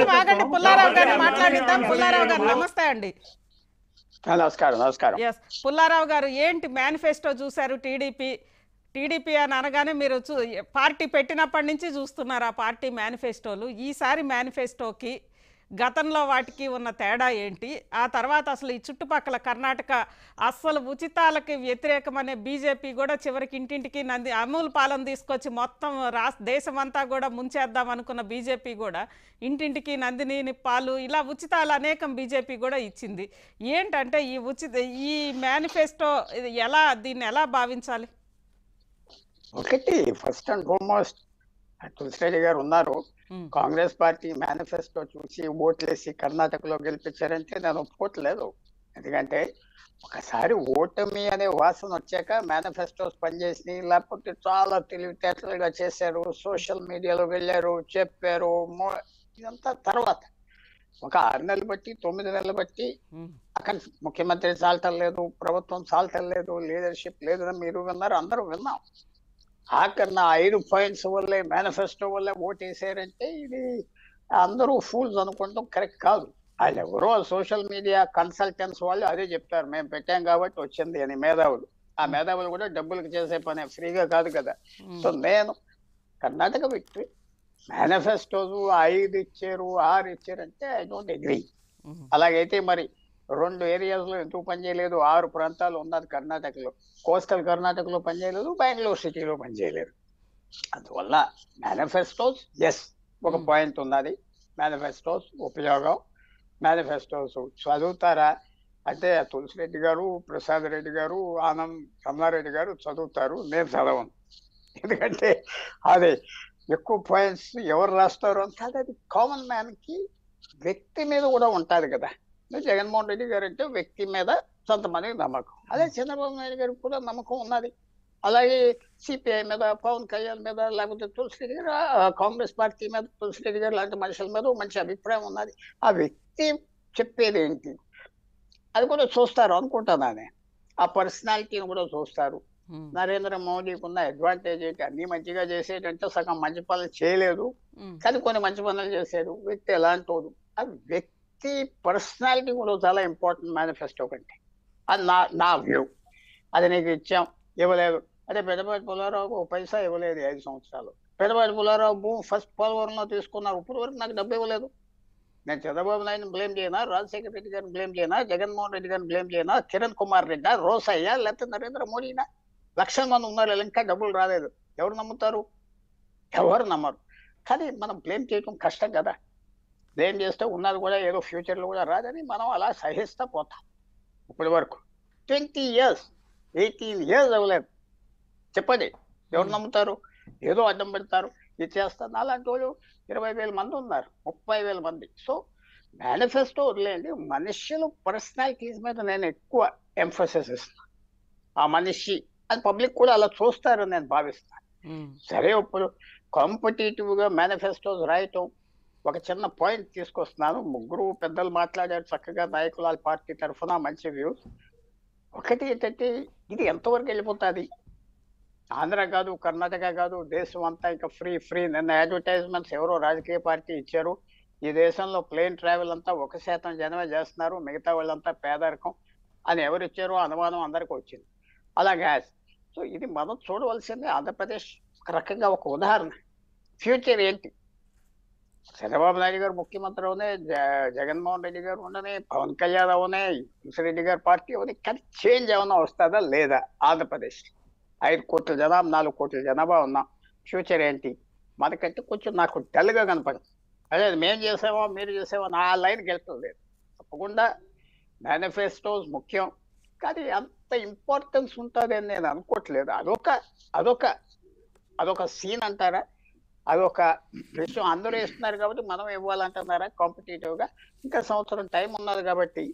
నిమిషం ఆగండి పుల్లారావు గారిని మాట్లాడిద్దాం పుల్లారావు గారు నమస్తే అండి నమస్కారం నమస్కారం ఎస్ పుల్లారావు గారు ఏంటి మేనిఫెస్టో చూశారు టీడీపీ టీడీపీ అని అనగానే మీరు చూ పార్టీ పెట్టినప్పటి నుంచి చూస్తున్నారు ఆ పార్టీ మేనిఫెస్టోలు ఈసారి మేనిఫెస్టోకి గతంలో వాటికి ఉన్న తేడా ఏంటి ఆ తర్వాత అసలు ఈ చుట్టుపక్కల కర్ణాటక అస్సలు ఉచితాలకి వ్యతిరేకమనే బీజేపీ కూడా చివరికి ఇంటింటికి నంది అమూల్ పాలన తీసుకొచ్చి మొత్తం రాస్ దేశమంతా కూడా ముంచేద్దాం అనుకున్న బీజేపీ కూడా ఇంటింటికి నందిని పాలు ఇలా ఉచితాలు అనేకం బీజేపీ కూడా ఇచ్చింది ఏంటంటే ఈ ఉచిత ఈ మేనిఫెస్టో ఇది ఎలా దీన్ని ఎలా భావించాలి ఒకటి ఫస్ట్ అండ్ ఫార్మోస్ట్ తులసిరెడ్డి గారు ఉన్నారు ఉమ్, కాంగ్రెస్ పార్టీ మేనిఫెస్టో చూసి ఓట్లేసి కర్ణాటకలో గెలిపించారంటే నేను ఒప్పుకోవట్లేదు ఎందుకంటే ఒకసారి ఓటమి అనే వాసన వచ్చాక మేనిఫెస్టోస్ పనిచేసినాయి లేకపోతే చాలా తెలివితేటలుగా చేశారు సోషల్ మీడియాలో వెళ్ళారు చెప్పారు మో- ఇదంతా తర్వాత ఒక ఆరు నెలలు బట్టి తొమ్మిది నెలలు బట్టి ఉమ్, అక్కడ ముఖ్యమంత్రి చాలటం లేదు ప్రభుత్వం చాలటం లేదు లీడర్షిప్ లేదని మీరు విన్నారు అందరూ విన్నాం ఆఖరిన ఐదు పాయింట్స్ వల్లే మేనిఫెస్టో వల్లే ఓటేసారంటే ఇది అందరూ ఫూల్స్ అనుకుంటాం కరెక్ట్ కాదు వాళ్ళు ఎవరో సోషల్ మీడియా కన్సల్టెన్స్ వాళ్ళు అదే చెప్తారు మేము పెట్టాం కాబట్టి వచ్చింది అని మేధావులు ఆ మేధావులు కూడా డబ్బులకు చేసే పని ఫ్రీగా కాదు కదా ఉమ్, సో నేను కర్ణాటక విక్టరీ మేనిఫెస్టోస్ ఐదు ఇచ్చారు ఆరు ఇచ్చారంటే ఐ డోంట్ అగ్రీ ఉమ్, అలాగైతే మరి రెండు ఏరియాస్ లో ఎందుకు పనిచేయలేదు ఆరు ప్రాంతాలు ఉన్నది కర్ణాటకలో కోస్టల్ కర్ణాటకలో పనిచేయలేదు బెంగళూరు సిటీలో పనిచేయలేదు అందువల్ల మేనిఫెస్టోస్ ఎస్ ఒక Hmm. పాయింట్ ఉన్నది మేనిఫెస్టోస్ ఉపయోగం మేనిఫెస్టోస్ చదువుతారా అంటే తులసిరెడ్డి గారు ప్రసాద్ రెడ్డి గారు ఆనంద్ రమణారెడ్డి గారు చదువుతారు నేను చదవను ఎందుకంటే అది ఎక్కువ పాయింట్స్ ఎవరు రాస్తారు అంటే అది కామన్ మ్యాన్ కి వ్యక్తి మీద కూడా ఉంటది కదా జగన్మోహన్ రెడ్డి గారు అంటే వ్యక్తి మీద కొంతమందికి నమ్మకం అదే చంద్రబాబు నాయుడు గారికి కూడా నమ్మకం ఉన్నది అలాగే సిపిఐ మీద పవన్ కళ్యాణ్ మీద లేకపోతే తులసిరెడ్డి గారు ఆ కాంగ్రెస్ పార్టీ మీద తులసిరెడ్డి గారు లాంటి మనుషుల మీద ఓ మంచి అభిప్రాయం ఉన్నది ఆ వ్యక్తి చెప్పేది ఏంటి అది కూడా చూస్తారు అనుకుంటున్నానే ఆ పర్సనాలిటీని కూడా చూస్తారు ఉమ్, నరేంద్ర మోడీకి ఉన్న అడ్వాంటేజ్ ఏంటి అన్ని మంచిగా చేసేటంటే సగం మంచి పనులు చేయలేదు ఉమ్, కానీ కొన్ని మంచి పనులు చేశారు వ్యక్తి ఎలాంటి ఆ వ్యక్తి పర్సనాలిటీ కూడా చాలా ఇంపార్టెంట్ మేనిఫెస్టో కంటే అది నా నా వ్యూ అది నీకు ఇచ్చాం ఇవ్వలేదు అదే పెద్దపాటి పుల్లారావు ఒక పైసా ఇవ్వలేదు ఈ ఐదు సంవత్సరాలు పెద్దపాటి పుల్లారావు భూమి ఫస్ట్ పోలవరంలో తీసుకున్నారు ఇప్పుడు వరకు నాకు డబ్బు ఇవ్వలేదు నేను చంద్రబాబు నాయుడు బ్లేమ్ చేయనా రాజశేఖర రెడ్డి గారిని బ్లేమ్ చేయనా జగన్మోహన్ రెడ్డి గారిని బ్లేమ్ చేయనా కిరణ్ కుమార్ రెడ్డి రోసయ్య లేకపోతే నరేంద్ర మోడీనా లక్షల మంది ఉన్నారు వీళ్ళు ఇంకా డబ్బులు రాలేదు ఎవరు నమ్ముతారు ఎవరు నమ్మరు కానీ మనం బ్లేమ్ చేయడం కష్టం కదా బ్లేమ్ చేస్తే ఉన్నది కూడా ఏదో ఫ్యూచర్ లో కూడా రాదని మనం అలా సహిస్తా పోతాం ఇప్పటి వరకు ట్వంటీ ఇయర్స్ ఎయిటీన్ ఇయర్స్ అవ్వలేదు చెప్పండి ఎవరు నమ్ముతారు ఏదో అడ్డం పెడతారు ఇది చేస్తారు అలాంటి వాళ్ళు ఇరవై వేల మంది ఉన్నారు ముప్పై వేల మంది సో మేనిఫెస్టో వదిలేండి మనుషులు పర్సనాలిటీస్ మీద నేను ఎక్కువ ఎంఫోసిస్ ఇస్తాను ఆ మనిషి అది పబ్లిక్ కూడా అలా చూస్తారని నేను భావిస్తాను ఉమ్, సరే ఇప్పుడు కాంపిటేటివ్ గా మేనిఫెస్టోస్ రాయటం ఒక చిన్న పాయింట్ తీసుకొస్తున్నాను ముగ్గురు పెద్దలు మాట్లాడారు చక్కగా నాయకుల పార్టీ తరఫున మంచి వ్యూస్ ఒకటి ఏంటంటే ఇది ఎంతవరకు వెళ్ళిపోతుంది ఆంధ్ర కాదు కర్ణాటక కాదు దేశం అంతా ఇంకా ఫ్రీ ఫ్రీ నిన్న అడ్వర్టైజ్మెంట్స్ ఎవరో రాజకీయ పార్టీ ఇచ్చారు ఈ దేశంలో ప్లేన్ ట్రావెల్ అంతా ఒక శాతం జనమే చేస్తున్నారు మిగతా వాళ్ళంతా పేదరికం అని ఎవరు ఇచ్చారో అనుమానం అందరికీ వచ్చింది అలాగే సో ఇది మనం చూడవలసింది ఆంధ్రప్రదేశ్ ఒక రకంగా ఒక ఉదాహరణ ఫ్యూచర్ ఏంటి చంద్రబాబు నాయుడు గారు ముఖ్యమంత్రి అవునే జ- జగన్మోహన్ రెడ్డి గారు ఉండనే పవన్ కళ్యాణ్ అవునే రెడ్డి గారి పార్టీ అవునే కానీ చేంజ్ ఏమైనా వస్తుందా లేదా ఆంధ్రప్రదేశ్ ఐదు కోట్ల జనాభా నాలుగు కోట్ల జనాభా ఉన్నాం ఫ్యూచర్ ఏంటి మనకంటే కొంచెం నాకు డల్గా కనపడింది అదే మేము చేసామో మీరు చేసామో నా లైన్కి వెళ్తలేదు తప్పకుండా మేనిఫెస్టోస్ ముఖ్యం కానీ అంత ఇంపార్టెన్స్ ఉంటుంది అని నేను అనుకోవట్లేదు అదొక అదొక అదొక సీన్ అంటారా అదొక విషయం అందరూ ఇస్తున్నారు కాబట్టి మనం ఇవ్వాలంటున్నారా కాంపిటేటివ్ గా ఇంకా సంవత్సరం టైం ఉన్నది కాబట్టి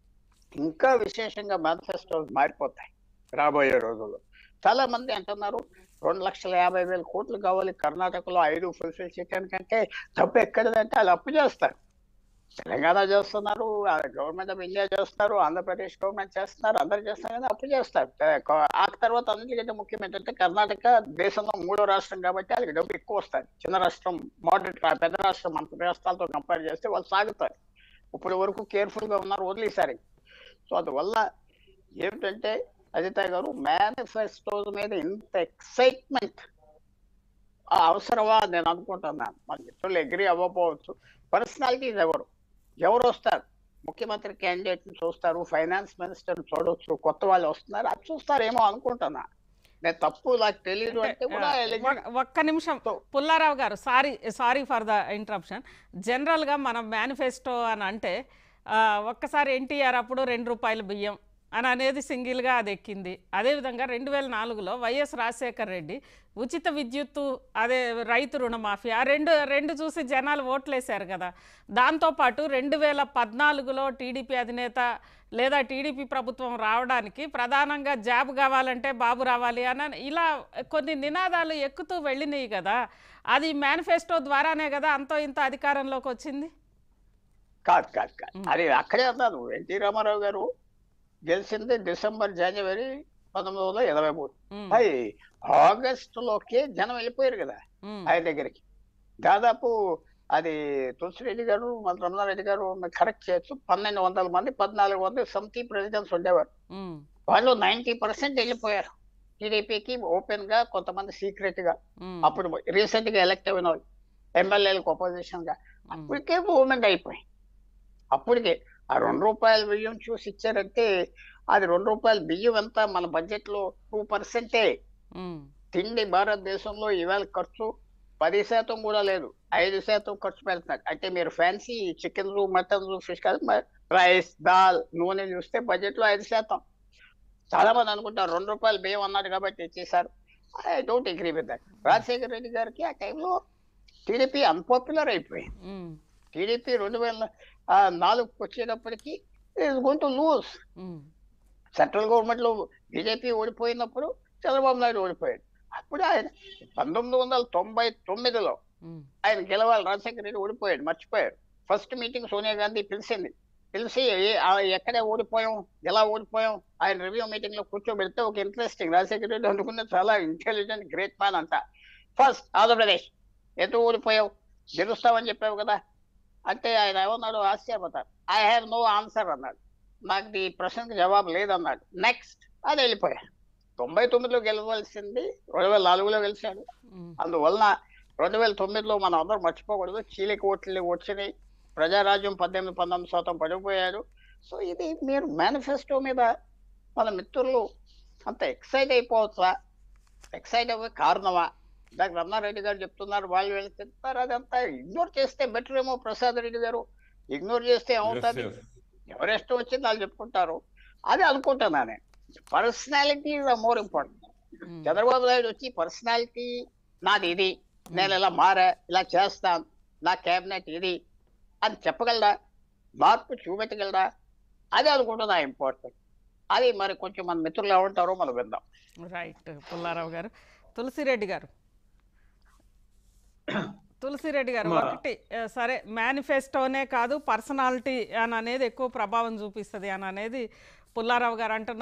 ఇంకా విశేషంగా మేనిఫెస్టోస్ మారిపోతాయి రాబోయే రోజుల్లో చాలా మంది అంటున్నారు రెండు లక్షల యాభై వేల కోట్లు కావాలి కర్ణాటకలో ఐదు ఫుల్ఫిల్ చేయడానికంటే డబ్బు ఎక్కడదంటే వాళ్ళు అప్పు చేస్తారు తెలంగాణ చేస్తున్నారు గవర్నమెంట్ ఆఫ్ ఇండియా చేస్తున్నారు ఆంధ్రప్రదేశ్ గవర్నమెంట్ చేస్తున్నారు అందరు చేస్తున్నారు కానీ అప్పుడు చేస్తారు ఆ క- ఆ తర్వాత అన్నిటికంటే ముఖ్యం ఏంటంటే కర్ణాటక దేశంలో మూడో రాష్ట్రం కాబట్టి వాళ్ళకి డబ్బు ఎక్కువ వస్తుంది చిన్న రాష్ట్రం మోడరేట్ పెద్ద రాష్ట్రం అంత రాష్ట్రాలతో కంపేర్ చేస్తే వాళ్ళు సాగుతారు ఇప్పటి వరకు కేర్ఫుల్ గా ఉన్నారు వదిలేసారు సో అందువల్ల ఏమిటంటే అజిత గారు మేనిఫెస్టో మీద ఇంత ఎక్సైట్మెంట్ అవసరమా అని నేను అనుకుంటున్నాను మన మిత్రులు అగ్రి అవ్వకపోవచ్చు పర్సనాలిటీస్ ఎవరు ఎవరు వస్తారు ముఖ్యమంత్రి క్యాండిడేట్ ని చూస్తారు ఫైనాన్స్ మినిస్టర్ చూడొచ్చు కొత్త వాళ్ళు వస్తున్నారు అది చూస్తారేమో అనుకుంటున్నా నేను తప్పు నాకు తెలియదు అంటే కూడా ఒ- ఒక్క నిమిషం Pulla Rao garu sorry sorry for the interruption జనరల్గా మనం మేనిఫెస్టో అని అంటే ఆ, ఒక్కసారి ఎన్టీఆర్ అప్పుడు రెండు రూపాయల బియ్యం అని అనేది సింగిల్గా అది ఎక్కింది అదేవిధంగా రెండు వేల నాలుగులో వైఎస్ రాజశేఖర రెడ్డి ఉచిత విద్యుత్తు అదే రైతు రుణమాఫీ ఆ రెండు రెండు చూసి జనాలు ఓట్లేశారు కదా దాంతోపాటు రెండు వేల పద్నాలుగులో టీడీపీ అధినేత లేదా టీడీపీ ప్రభుత్వం రావడానికి ప్రధానంగా జాబ్ కావాలంటే బాబు రావాలి అని ఇలా కొన్ని నినాదాలు ఎక్కుతూ వెళ్ళినాయి కదా అది మేనిఫెస్టో ద్వారానే కదా అంతో ఇంత అధికారంలోకి వచ్చింది కాదు కాదు కాదు అది అక్కడే అన్నాను ఎన్టీ రామారావు గారు గెలిచింది డిసెంబర్ జనవరి పంతొమ్మిది వందల ఇరవై మూడు ఉమ్, అది ఆగస్టులోకే జనం వెళ్ళిపోయారు కదా ఉమ్, ఆయన దగ్గరికి దాదాపు అది తులసిరెడ్డి గారు మన రమణారెడ్డి గారు కరెక్ట్ చేయొచ్చు పన్నెండు వందల మంది పద్నాలుగు వందల సమితి ప్రెసిడెంట్స్ ఉండేవారు ఉమ్, వాళ్ళు నైన్టీ పర్సెంట్ వెళ్ళిపోయారు టీడీపీకి ఓపెన్ గా కొంతమంది సీక్రెట్ గా ఉమ్, అప్పుడు రీసెంట్ గా ఎలక్ట్ అయిన వాళ్ళు ఎమ్మెల్యేలకు అపోజిషన్ గా ఉమ్, అప్పటికే మూవ్మెంట్ అయిపోయి అప్పటికే ఆ రెండు రూపాయల బియ్యం చూసి ఇచ్చారంటే అది రెండు రూపాయల బియ్యం ఎంత మన బడ్జెట్ లో టూ పర్సెంటే ఉమ్, తిండి భారతదేశంలో ఇవాళ ఖర్చు పది శాతం కూడా లేదు ఐదు శాతం ఖర్చు పెడుతున్నారు అంటే మీరు ఫ్యాన్సీ చికెన్ మటన్ ఫిష్ కాదు రైస్ దాల్ నూనె చూస్తే బడ్జెట్ లో ఐదు శాతం చాలా మంది అనుకుంటారు రెండు రూపాయలు బియ్యం అన్నాడు కాబట్టి ఇచ్చేసారు I don't agree with that Rajasekhara Reddy గారికి ఆ టైంలో టీడీపీ అన్పాపులర్ అయిపోయింది ఉమ్, టీడీపీ రెండు వేల ఆ, నాలుగుకి వచ్చేటప్పటికి is going to lose um, central government లో బీజేపీ ఓడిపోయినప్పుడు చంద్రబాబు నాయుడు ఓడిపోయాడు అప్పుడు ఆయన పంతొమ్మిది వందల తొంభై తొమ్మిదిలో ఉమ్, ఆయన గెలవాలి రాజశేఖర రెడ్డి ఓడిపోయాడు మర్చిపోయాడు ఫస్ట్ మీటింగ్ సోనియా గాంధీ పిలిచింది పిలిచి ఏ- ఆ ఎక్కడ ఓడిపోయాం ఎలా ఓడిపోయాం ఆయన రివ్యూ మీటింగ్ లో కూర్చోబెడితే ఒక ఇంట్రెస్టింగ్ రాజశేఖర రెడ్డి అనుకున్న చాలా ఇంటెలిజెంట్ గ్రేట్ మ్యాన్ అంట ఫస్ట్ ఆంధ్రప్రదేశ్ ఎందుకు ఓడిపోయావు గెలుస్తామని చెప్పావు కదా అంటే ఆయన ఏమన్నాడు ఆశ్చర్యపోతారు ఐ హ్యావ్ నో ఆన్సర్ అన్నాడు నాకు ఈ ప్రశ్నకు జవాబు లేదన్నాడు నెక్స్ట్ అది వెళ్ళిపోయా తొంభై తొమ్మిదిలో గెలవలసింది రెండు వేల నాలుగులో గెలిచాడు ఉమ్, అందువలన రెండు వేల తొమ్మిదిలో మనం అందరం మర్చిపోకూడదు చీలిక ఓట్లు వచ్చినాయి ప్రజారాజ్యం పద్దెనిమిది పంతొమ్మిది శాతం పడిపోయారు సో ఇది మీరు మేనిఫెస్టో మీద మన మిత్రులు అంత ఎక్సైట్ అయిపోవచ్చా ఎక్సైట్ అవ్వే కారణమా ఇందాక రమణారెడ్డి గారు చెప్తున్నారు వాళ్ళు వెళ్ళి చెప్తారు అదంతా ఇగ్నోర్ చేస్తే బెటర్ ఏమో ప్రసాద్ రెడ్డి గారు ఇగ్నోర్ చేస్తే ఏమవుతుంది Yes, yes. ఎవరి ఇష్టం వచ్చింది వాళ్ళు చెప్పుకుంటారు అది అనుకుంటున్నా నేను personality is more important um, Chandrababu Naidu వచ్చి పర్సనాలిటీ నాది ఇది నేను ఇలా మారా ఇలా చేస్తాను నా క్యాబినెట్ ఇది అని చెప్పగలరా మార్పు చూపెట్టగలరా అది అనుకుంటున్నా ఇంపార్టెంట్ అది మరి కొంచెం మన మిత్రులు ఏమంటారో మనం విందాం రైట్ పుల్లారావు గారు తులసిరెడ్డి గారు తులసిరెడ్డి గారు మా- ఒకటి ఆ, సరే మేనిఫెస్టోనే కాదు పర్సనాలిటీ అని అనేది ఎక్కువ ప్రభావం చూపిస్తుంది అని అనేది పుల్లారావు గారు అంటున్నారు